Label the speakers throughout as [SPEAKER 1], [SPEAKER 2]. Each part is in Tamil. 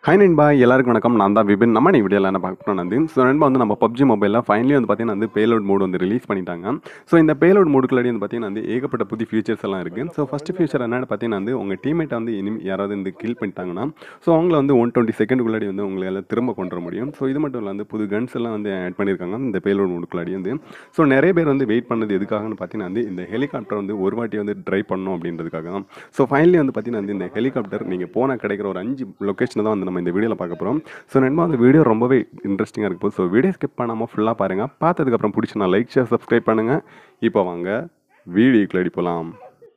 [SPEAKER 1] ஹை நண்பா எல்லாருக்கும் வணக்கம் நான் தான் விபின் நம்ம நீ வீடியோவில் என்ன பார்க்க போகிறோம் வந்து ஸோ நண்பா வந்து நம்ம பப்ஜி மொபைலில் ஃபைனலி வந்து பார்த்தீங்கன்னா வந்து பேலோட் மோட் வந்து ரிலீஸ் பண்ணிட்டாங்க ஸோ இந்த பேலோட் மோடுக்குள்ளாடி வந்து பார்த்தீங்கன்னா வந்து ஏகப்பட்ட புது ஃபியூச்சர்ஸ் எல்லாம் இருக்குது ஸோ ஃபஸ்ட்டு ஃபியூச்சர் என்னன்னு பார்த்தீங்கன்னா வந்து உங்கள் டீமேட்டை வந்து இனி யாராவது வந்து கில் பண்ணிட்டாங்கன்னா ஸோ அவங்கள வந்து ஒன் டுவெண்ட்டி செகண்டுக்குள்ளாடி வந்து உங்களால் திரும்ப கொண்டு வர முடியும் ஸோ இது மட்டும் இல்லை வந்து புது கன்ஸ் எல்லாம் வந்து ஆட் பண்ணியிருக்காங்க இந்த பேலோட் மோடுக்குள்ளாடி வந்து ஸோ நிறைய பேர் வந்து வெயிட் பண்ணது எதுக்காகன்னு பார்த்தீங்கன்னா வந்து இந்த ஹெலிகாப்டர் வந்து ஒரு வாட்டி வந்து ட்ரை பண்ணணும் அப்படின்றதுக்காக தான் ஸோ ஃபைனலி வந்து பார்த்தீங்கன்னா வந்து இந்த ஹெலிகாப்டர் நீங்கள் போனால் கிடைக்கிற ஒரு அஞ்சு லொக்கேஷனை தான் வந்து நம்ம இந்த வீடியோவில் பார்க்க போகிறோம் ஸோ நண்பா அந்த வீடியோ ரொம்பவே இன்ட்ரெஸ்டிங்காக இருக்கும் ஸோ வீடியோ ஸ்கிப் பண்ணாமல் ஃபுல்லாக பாருங்கள் பார்த்ததுக்கப்புறம் பிடிச்சி நான் லைக் ஷேர் சப்ஸ்கிரைப் பண்ணுங்கள் இப்போ வாங்க வீடியோக்குள்ள அடி போகலாம்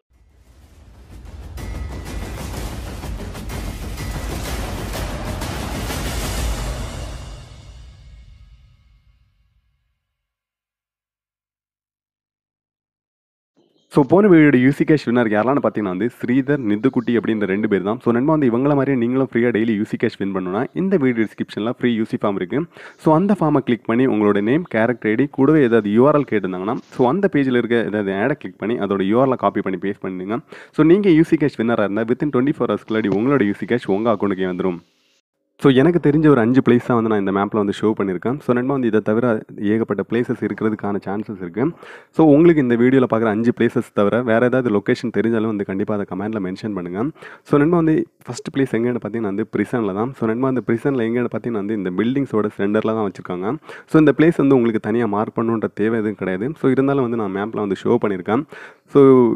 [SPEAKER 1] ஸோ போன வீடியோட யூசி கேஷ் வின்னர் யாரெல்லாம் பார்த்தீங்கன்னா வந்து ஸ்ரீதர் நித்துக்குட்டி அப்படின்ற ரெண்டு பேர் தான் ஸோ நண்பா வந்து இவங்கள மாதிரி நீங்களும் ஃப்ரீயாக டெய்லி யூசி கேஷ் வின் பண்ணணும்னா இந்த வீடியோ டிஸ்கிரிப்ஷனில் ஃப்ரீ யூசி ஃபார்ம் இருக்குது ஸோ அந்த ஃபார்மை கிளிக் பண்ணி உங்களோட நேம் கேரக்டர் ஐடி கூடவே ஏதாவது யூஆர்எல் கேட்டிருந்தாங்கன்னா ஸோ அந்த பேஜில் இருக்க ஏதாவது ஆடை கிளிக் பண்ணி அதோட யூஆர்எல் காப்பி பண்ணி பேஸ்ட் பண்ணுங்க ஸோ நீங்கள் யூசி கேஷ் வின்னராக இருந்தால் வித்தின் டுவெண்ட்டி ஃபோர் ஹவர்ஸ்க்குள்ளாடி உங்களோட யூசி கேஷ் உங்கள் அக்கௌண்ட்டுக்கே வந்துடும் ஸோ எனக்கு தெரிஞ்ச ஒரு அஞ்சு பிளேஸ் தான் வந்து நான் இந்த மேப்பில் வந்து ஷோ பண்ணியிருக்கேன் ஸோ நண்பா வந்து இதை தவிர ஏகப்பட்ட பிளேசஸ் இருக்கிறதுக்கான சான்சஸ் இருக்குது ஸோ உங்களுக்கு இந்த வீடியோவில் பார்க்குற அஞ்சு பிளேசஸ் தவிர வேறு ஏதாவது லொக்கேஷன் தெரிஞ்சாலும் வந்து கண்டிப்பாக அதை கமெண்ட்டில் மென்ஷன் பண்ணுங்கள் ஸோ நண்பா வந்து ஃபஸ்ட் பிளேஸ் எங்கேன்னு பார்த்தீங்கன்னா வந்து ப்ரிசனில் தான் ஸோ நண்பா அந்த ப்ரிசனில் எங்கேன்னு பார்த்தீங்கன்னா வந்து இந்த பில்டிங்ஸோட சென்டரில் தான் வச்சுருக்காங்க ஸோ இந்த பிளேஸ் வந்து உங்களுக்கு தனியாக மார்க் பண்ணுன்ற தேவை எதுவும் கிடையாது ஸோ இருந்தாலும் வந்து நான் மேப்பில் வந்து ஷோ பண்ணியிருக்கேன் ஸோ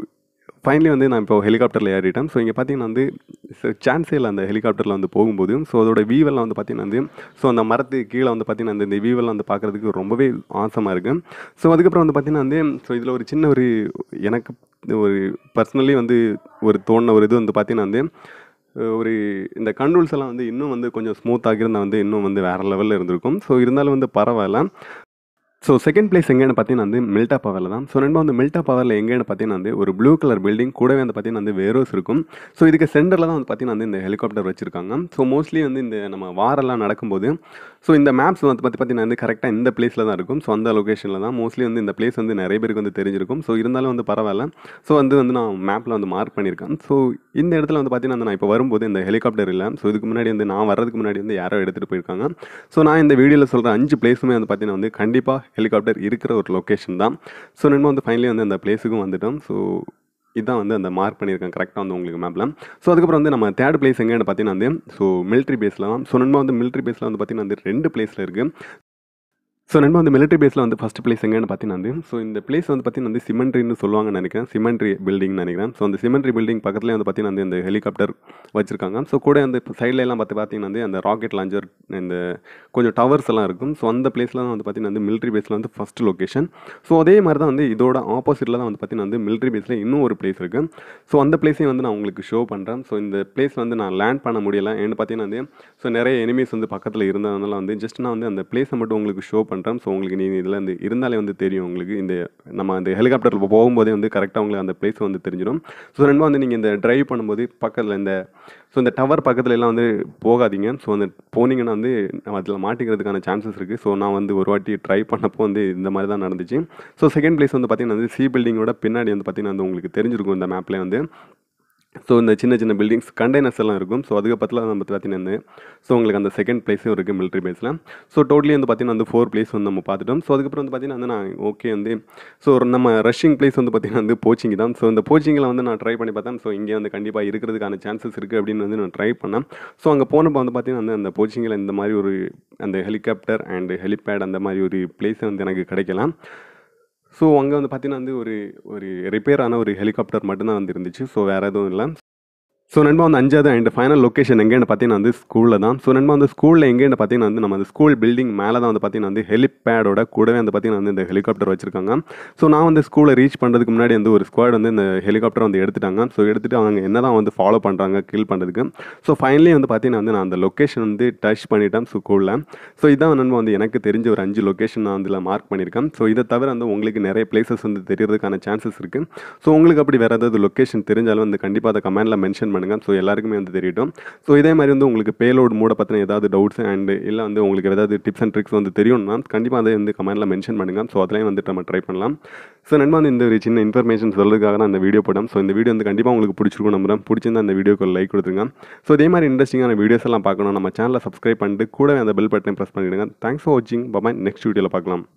[SPEAKER 1] ஃபைனலி வந்து நான் இப்போ ஹெலிகாப்டரில் ஏறிட்டேன் ஸோ இங்கே பார்த்தீங்கன்னா வந்து சான்ஸே இல்லை அந்த ஹெலிகாப்டரில் வந்து போகும்போது ஸோ அதோட வீவெல்லாம் வந்து பார்த்தீங்கன்னா வந்து ஸோ அந்த மரத்து கீழே வந்து பார்த்தீங்கன்னா அந்த இந்த வீவெல்லாம் வந்து பார்க்குறதுக்கு ரொம்பவே ஆசமாக இருக்குது ஸோ அதுக்கப்புறம் வந்து பார்த்தீங்கன்னா வந்து ஸோ இதில் ஒரு சின்ன ஒரு எனக்கு ஒரு பர்சனலி வந்து ஒரு தோணின ஒரு இது வந்து பார்த்தீங்கன்னா வந்து ஒரு இந்த கண்ட்ரோல்ஸ் எல்லாம் வந்து இன்னும் வந்து கொஞ்சம் ஸ்மூத்தாக இருந்தால் வந்து இன்னும் வந்து வேறு லெவலில் இருந்திருக்கும் ஸோ இருந்தாலும் வந்து பரவாயில்ல ஸோ செகண்ட் பிளேஸ் எங்கேன்னு பார்த்தீங்கன்னா வந்து மில்டா பவரில் தான் ஸோ நண்பா வந்து மில்டா பவரில் எங்கேன்னு பார்த்தீங்கன்னா வந்து ஒரு ப்ளூ கலர் பில்டிங் கூடவே வந்து பார்த்தீங்கன்னா வந்து வேரோஸ் இருக்கும் ஸோ இதுக்கு சென்டரில் தான் வந்து பார்த்தீங்கன்னா வந்து இந்த ஹெலிகாப்டர் வச்சிருக்காங்க ஸோ மோஸ்ட்லி வந்து இந்த நம்ம வாரெல்லாம் நடக்கும்போது ஸோ இந்த மேப்ஸ் வந்து பார்த்து பார்த்தீங்கன்னா வந்து கரெக்டாக இந்த பிளேஸில் தான் இருக்கும் ஸோ அந்த லொக்கேஷனில் தான் மோஸ்ட்லி வந்து இந்த பிளேஸ் வந்து நிறைய பேருக்கு வந்து தெரிஞ்சிருக்கும் ஸோ இருந்தாலும் வந்து பரவாயில்ல ஸோ வந்து வந்து நான் மேப்பில் வந்து மார்க் பண்ணியிருக்கேன் ஸோ இந்த இடத்துல வந்து பார்த்தீங்கன்னா நான் இப்போ வரும்போது இந்த ஹெலிகாப்டர் இல்லை ஸோ இதுக்கு முன்னாடி வந்து நான் வர்றதுக்கு முன்னாடி வந்து யாரோ எடுத்துகிட்டு போயிருக்காங்க ஸோ நான் இந்த வீடியோவில் சொல்கிற அஞ்சு பிளேஸுமே வந்து பார்த்தீங்கன்னா வந்து கண்டிப்பாக ஹெலிகாப்டர் இருக்கிற ஒரு லொக்கேஷன் தான் ஸோ நம்ம வந்து ஃபைனலி வந்து அந்த பிளேஸுக்கும் வந்துட்டோம் ஸோ இதான் வந்து அந்த மார்க் பண்ணியிருக்கேன் கரெக்டாக வந்து உங்களுக்கு மேப்பில் ஸோ அதுக்கப்புறம் வந்து நம்ம தேர்ட் பிளேஸ் எங்கேன்னு பார்த்தீங்கன்னா வந்து ஸோ மிலிட்ரி பேஸில் தான் ஸோ நம்ம வந்து மிலிட்ரி பேஸில் வந்து பார்த்தீங்கன்னா வந்து ரெண்டு பிளேஸில் இருக்குது ஸோ நண்பா வந்து மிலிட்ரி பேஸில் வந்து ஃபஸ்ட் பிளேஸ் எங்கேன்னு பார்த்தீங்கன்னா வந்து ஸோ இந்த பிளேஸ் வந்து பார்த்தீங்கன்னா வந்து சிமெண்ட்ரின்னு சொல்லுவாங்கன்னு நினைக்கிறேன் சிமெண்ட்ரி பில்டிங்னு நினைக்கிறேன் ஸோ அந்த சிமெண்ட்ரி பில்டிங் பக்கத்துலேயே வந்து பார்த்தீங்கன்னா வந்து இந்த ஹெலிகாப்டர் வச்சிருக்காங்க ஸோ கூட அந்த சைடில் எல்லாம் பார்த்து பார்த்தீங்கன்னா வந்து அந்த ராக்கெட் லான்ச்சர் இந்த கொஞ்சம் டவர்ஸ் எல்லாம் இருக்கும் ஸோ அந்த பிளேஸில் தான் வந்து பார்த்தீங்கன்னா வந்து மிலிட்ரி பேஸில் வந்து ஃபஸ்ட் லொக்கேஷன் ஸோ அதே மாதிரி தான் வந்து இதோட ஆப்போசிட்டில் தான் வந்து பார்த்தீங்கன்னா வந்து மிலிட்ரி பேஸில் இன்னும் ஒரு பிளேஸ் இருக்குது ஸோ அந்த பிளேஸையும் வந்து நான் உங்களுக்கு ஷோ பண்ணுறேன் ஸோ இந்த பிளேஸ் வந்து நான் லேண்ட் பண்ண முடியல ஏன்னு பார்த்தீங்கன்னா வந்து ஸோ நிறைய எனிமீஸ் வந்து பக்கத்தில் இருந்ததுனால வந்து ஜஸ்ட் நான் வந்து அந்த பிளேஸை மட்டும் உங்களுக்கு ஷோ பண்ணுறேன் ஸோ உங்களுக்கு நீ இதில் வந்து இருந்தாலே வந்து தெரியும் உங்களுக்கு இந்த நம்ம அந்த ஹெலிகாப்டரில் போகும்போதே வந்து கரெக்டாக உங்களுக்கு அந்த பிளேஸ் வந்து தெரிஞ்சிடும் ஸோ ரெண்டு வந்து நீங்கள் இந்த டிரைவ் பண்ணும்போது பக்கத்தில் இந்த ஸோ இந்த டவர் பக்கத்துல எல்லாம் வந்து போகாதீங்க ஸோ அந்த போனீங்கன்னா வந்து அதில் மாட்டிக்கிறதுக்கான சான்சஸ் இருக்குது ஸோ நான் வந்து ஒரு வாட்டி ட்ரை பண்ணப்போ வந்து இந்த மாதிரி தான் நடந்துச்சு ஸோ செகண்ட் பிளேஸ் வந்து பார்த்தீங்கன்னா வந்து சி பில்டிங்கோட பின்னாடி வந்து பார்த்தீங்கன்னா வந்து உங்களுக்கு தெரிஞ்சிருக்கும் இந்த மேப்லேயே வந்து ஸோ இந்த சின்ன சின்ன பில்டிங்ஸ் கண்டெய்னர்ஸ் எல்லாம் இருக்கும் ஸோ அதுக்கு பக்கத்தில் நம்ம பார்த்தீங்கன்னா ஸோ உங்களுக்கு அந்த செகண்ட் பிளேஸும் இருக்குது மிலிட்ரி பேஸில் ஸோ டோட்டலி வந்து பார்த்தீங்கன்னா வந்து ஃபோர் பிளேஸ் வந்து நம்ம பார்த்துட்டோம் ஸோ அதுக்கப்புறம் வந்து பார்த்தீங்கன்னா வந்து நான் ஓகே வந்து ஸோ நம்ம ரஷ்ஷிங் பிளேஸ் வந்து பார்த்தீங்கன்னா வந்து போச்சிங் தான் ஸோ இந்த போச்சிங்கில் வந்து நான் ட்ரை பண்ணி பார்த்தேன் ஸோ இங்கே வந்து கண்டிப்பாக இருக்கிறதுக்கான சான்சஸ் இருக்குது அப்படின்னு வந்து நான் ட்ரை பண்ணேன் ஸோ அங்கே போனப்போ வந்து பார்த்தீங்கன்னா வந்து அந்த போச்சிங்கில் இந்த மாதிரி ஒரு அந்த ஹெலிகாப்டர் அண்ட் ஹெலிபேட் அந்த மாதிரி ஒரு பிளேஸ் வந்து எனக்கு கிடைக்கலாம் ஸோ அங்கே வந்து பார்த்தீங்கன்னா வந்து ஒரு ஒரு ரிப்பேர் ஆன ஒரு ஹெலிகாப்டர் மட்டும்தான் வந்து இருந்துச்சு ஸோ வேறு எதுவும் இல்லை ஸோ நண்பா வந்து அஞ்சாவது அண்ட் ஃபைனல் லொக்கேஷன் எங்கேன்னு பார்த்தீங்கன்னா வந்து ஸ்கூலில் தான் ஸோ நண்பா வந்து ஸ்கூலில் எங்கேன்னு பார்த்தீங்கன்னா வந்து நம்ம அந்த ஸ்கூல் பில்டிங் மேலே தான் வந்து பார்த்தீங்கன்னா வந்து ஹெலிபேடோட கூடவே வந்து பார்த்தீங்கன்னா வந்து இந்த ஹெலிகாப்டர் வச்சிருக்காங்க ஸோ நான் வந்து ஸ்கூலை ரீச் பண்ணுறதுக்கு முன்னாடி வந்து ஒரு ஸ்குவாட் வந்து இந்த ஹெலிகாப்டர் வந்து எடுத்துட்டாங்க ஸோ எடுத்துட்டு அவங்க என்ன தான் வந்து ஃபாலோ பண்ணுறாங்க கில் பண்ணுறதுக்கு ஸோ ஃபைனலி வந்து பார்த்தீங்கன்னா வந்து நான் அந்த லொக்கேஷன் வந்து டச் பண்ணிட்டேன் ஸ்கூலில் ஸோ இதான் நண்பா வந்து எனக்கு தெரிஞ்ச ஒரு அஞ்சு லொக்கேஷன் நான் அதில் மார்க் பண்ணியிருக்கேன் ஸோ இதை தவிர வந்து உங்களுக்கு நிறைய பிளேசஸ் வந்து தெரியறதுக்கான சான்சஸ் இருக்குது ஸோ உங்களுக்கு அப்படி வேறு ஏதாவது லொக்கேஷன் தெரிஞ்சாலும் வந்து கண்டிப்பாக அதை கமெண்ட்டில் மென்ஷன் பண்ணுங்கள் ஸோ எல்லாருக்குமே வந்து தெரியட்டும் ஸோ இதே மாதிரி வந்து உங்களுக்கு பேலோட் மூட பற்றின ஏதாவது டவுட்ஸ் அண்ட் இல்லை வந்து உங்களுக்கு ஏதாவது டிப்ஸ் அண்ட் ட்ரிக்ஸ் வந்து தெரியும்னா கண்டிப்பாக அதை வந்து கமெண்ட்டில் மென்ஷன் பண்ணுங்கள் ஸோ அதுலேயும் வந்துட்டு நம்ம ட்ரை பண்ணலாம் ஸோ நண்பா வந்து இந்த ஒரு சின்ன இன்ஃபர்மேஷன் சொல்றதுக்காக நான் இந்த வீடியோ போட்டேன் ஸோ இந்த வீடியோ வந்து கண்டிப்பாக உங்களுக்கு பிடிச்சிருக்கும் நம்புறேன் பிடிச்சிருந்தா அந்த வீடியோக்கு லைக் கொடுத்துருங்க ஸோ இதே மாதிரி இன்ட்ரெஸ்டிங்கான வீடியோஸ் எல்லாம் பார்க்கணும் நம்ம சேனலை சப்ஸ்கிரைப் பண்ணிட்டு கூடவே அந்த பெல் பட்டனை ப்ரெஸ் பண்ணிவிடுங்க தேங்க்ஸ் ஃபார் வாட்சிங் பபாய் நெக்ஸ்ட் வீடியோவில் பார்க்கலாம்